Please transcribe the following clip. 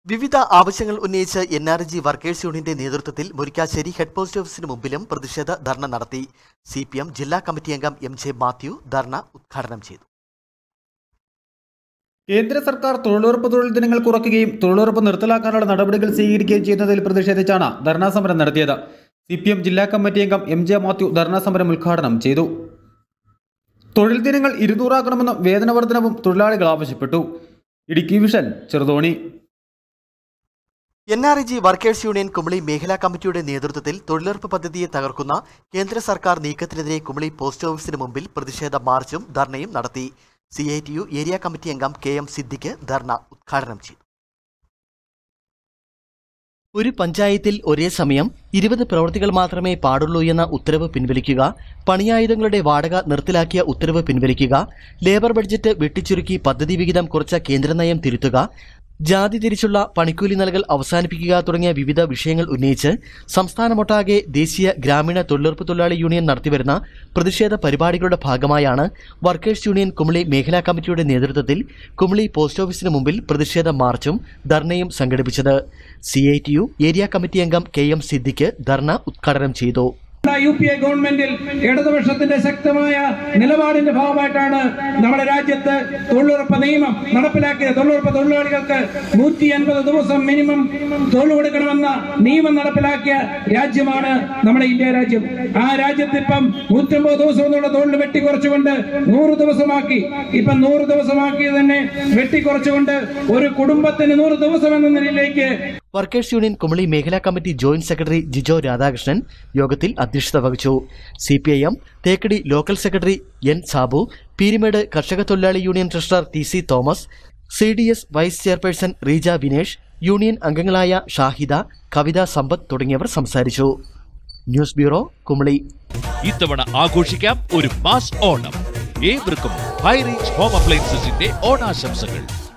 വിവിധ ആവശ്യങ്ങൾ ഉന്നയിച്ച് എൻ ആർ ജി വർക്കേഴ്സ് യൂണിയന്റെ നേതൃത്വത്തിൽ മുരിക്കാശ്ശേരി ഹെഡ് പോസ്റ്റ് ഓഫീസിന് മുമ്പിലും പ്രതിഷേധ ധർണ നടത്തി സി പി എം ജില്ലാ കമ്മിറ്റി അംഗം എം ജെ മാത്യു ധർണ ഉദ്ഘാടനം ചെയ്തു കേന്ദ്ര സർക്കാർ തൊഴിലുറപ്പ് തൊഴിൽ ദിനങ്ങൾ കുറയ്ക്കുകയും തൊഴിലുറപ്പ് നിർത്തലാക്കാനുള്ള നടപടികൾ സ്വീകരിക്കുകയും ചെയ്യുന്നതിൽ പ്രതിഷേധിച്ചാണ് ധർണാ സമരം നടത്തിയത് സി പി എം ജില്ലാ കമ്മിറ്റി അംഗം എം ജെ മാത്യു ധർണാ സമരം ഉദ്ഘാടനം ചെയ്തു തൊഴിൽ ദിനങ്ങൾ ഇരുന്നൂറാക്കണമെന്നും വേതന വർധനവും തൊഴിലാളികൾ ആവശ്യപ്പെട്ടു Idukki vision Cheruthoni N R G workers union Kumily മേഖലാ കമ്മിറ്റിയുടെ നേതൃത്വത്തിൽ തൊഴിലുറപ്പ് പദ്ധതിയെ തകർക്കുന്ന കേന്ദ്ര സർക്കാർ നീക്കത്തിനെതിരെ കുമളി പോസ്റ്റ് ഓഫീസിന് മുമ്പിൽ പ്രതിഷേധ മാർച്ചും ധർണയും നടത്തി C I T U area committee അംഗം കെ എം സിദ്ദിഖ് ധർണ ഉദ്ഘാടനം ചെയ്തു ഒരു പഞ്ചായത്തിൽ ഒരേ സമയം ഇരുപത് പ്രവൃത്തികൾ മാത്രമേ പാടുള്ളൂ എന്ന ഉത്തരവ് പിൻവലിക്കുക പണിയായുധങ്ങളുടെ വാടക നിർത്തലാക്കിയ ഉത്തരവ് പിൻവലിക്കുക ലേബർ ബഡ്ജറ്റ് വെട്ടിച്ചുരുക്കി പദ്ധതി വിഹിതം കുറച്ച കേന്ദ്രനയം തിരുത്തുക ജാതി തിരിച്ചുള്ള പണിക്കൂലി നൽകൽ അവസാനിപ്പിക്കുക തുടങ്ങിയ വിവിധ വിഷയങ്ങൾ ഉന്നയിച്ച് സംസ്ഥാനമൊട്ടാകെ ദേശീയ ഗ്രാമീണ തൊഴിലുറപ്പ് തൊഴിലാളി യൂണിയൻ നടത്തിവരുന്ന പ്രതിഷേധ പരിപാടികളുടെ ഭാഗമായാണ് വർക്കേഴ്സ് യൂണിയൻ കുമളി മേഖലാ കമ്മിറ്റിയുടെ നേതൃത്വത്തിൽ കുമളി പോസ്റ്റ് ഓഫീസിന് മുമ്പിൽ പ്രതിഷേധ മാർച്ചും ധർണയും സംഘടിപ്പിച്ചത് C I T U area committee അംഗം കെ എം സിദ്ദിഖ് ധർണ ഉദ്ഘാടനം ചെയ്തു യു പി എ ഗവൺമെന്റിൽ ഇടതുപക്ഷത്തിന്റെ ശക്തമായ നിലപാടിന്റെ ഭാഗമായിട്ടാണ് നമ്മുടെ രാജ്യത്ത് തൊഴിലുറപ്പ് നിയമം നടപ്പിലാക്കിയത് തൊഴിലുറപ്പ് തൊഴിലാളികൾക്ക് നൂറ്റി അൻപത് ദിവസം മിനിമം തൊഴിൽ കൊടുക്കണമെന്ന നിയമം നടപ്പിലാക്കിയ രാജ്യമാണ് നമ്മുടെ ഇന്ത്യ രാജ്യം ആ രാജ്യത്ത് ഇപ്പം നൂറ്റമ്പത് ദിവസം എന്നുള്ള തൊഴിൽ വെട്ടിക്കുറച്ചുകൊണ്ട് നൂറ് ദിവസമാക്കി ഇപ്പം നൂറ് ദിവസമാക്കി തന്നെ വെട്ടിക്കുറച്ചുകൊണ്ട് ഒരു കുടുംബത്തിന് നൂറ് ദിവസം എന്ന നിലയിലേക്ക് വർക്കേഴ്സ് യൂണിയൻ കുമളി മേഖലാ committee joint secretary Jijo Radhakrishnan യോഗത്തിൽ അധ്യക്ഷത വഹിച്ചു C P I M Thekkady local secretary N Sabu Peermade കർഷക തൊഴിലാളി union treasurer T C Thomas C D S vice chairperson Reeja Vinesh union അംഗങ്ങളായ ഷാഹിദ കവിത സമ്പത്ത് തുടങ്ങിയവർ സംസാരിച്ചു ന്യൂസ് ബ്യൂറോ കുമളി ഇത്തവണ ആഘോഷിക്കാം ഒരു മാസ് ഓണം ഏവർക്കും ഹൈറേഞ്ച് ഹോം അപ്ലയൻസസിന്റെ ഓണാശംസകൾ